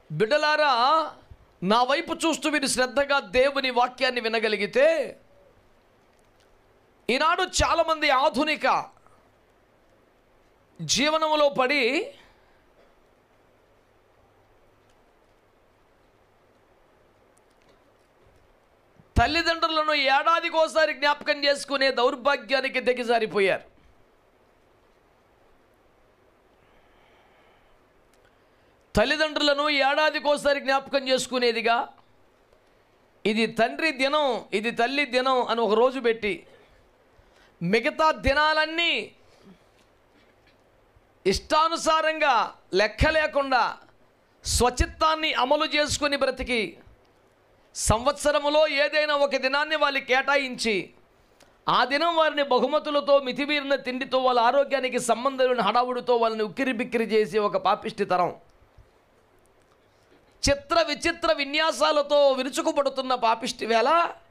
బిడ్డలారా నా వైపు చూస్తూ మీరు శ్రద్ధగా దేవుని వాక్యాన్ని వినగలిగితే ఈనాడు చాలామంది ఆధునిక జీవనంలో పడి తల్లిదండ్రులను ఏడాదికోసారి జ్ఞాపకం చేసుకునే దౌర్భాగ్యానికి దిగజారిపోయారు తల్లిదండ్రులను ఏడాదికోసారి జ్ఞాపకం చేసుకునేదిగా ఇది తండ్రి దినం ఇది తల్లి దినం అని ఒక రోజు పెట్టి మిగతా దినాలన్నీ ఇష్టానుసారంగా లెక్క లేకుండా స్వచిత్తాన్ని అమలు చేసుకుని బ్రతికి సంవత్సరములో ఏదైనా ఒక దినాన్ని వాళ్ళు కేటాయించి ఆ దినం వారిని బహుమతులతో మితిమీరిన తిండితో వాళ్ళ ఆరోగ్యానికి సంబంధమైన హడావుడితో వాళ్ళని ఉక్కిరి బిక్కిరి చేసి ఒక పాపిష్టి తరం చిత్ర విచిత్ర విన్యాసాలతో విరుచుకుపడుతున్న పాపిష్టి వేళ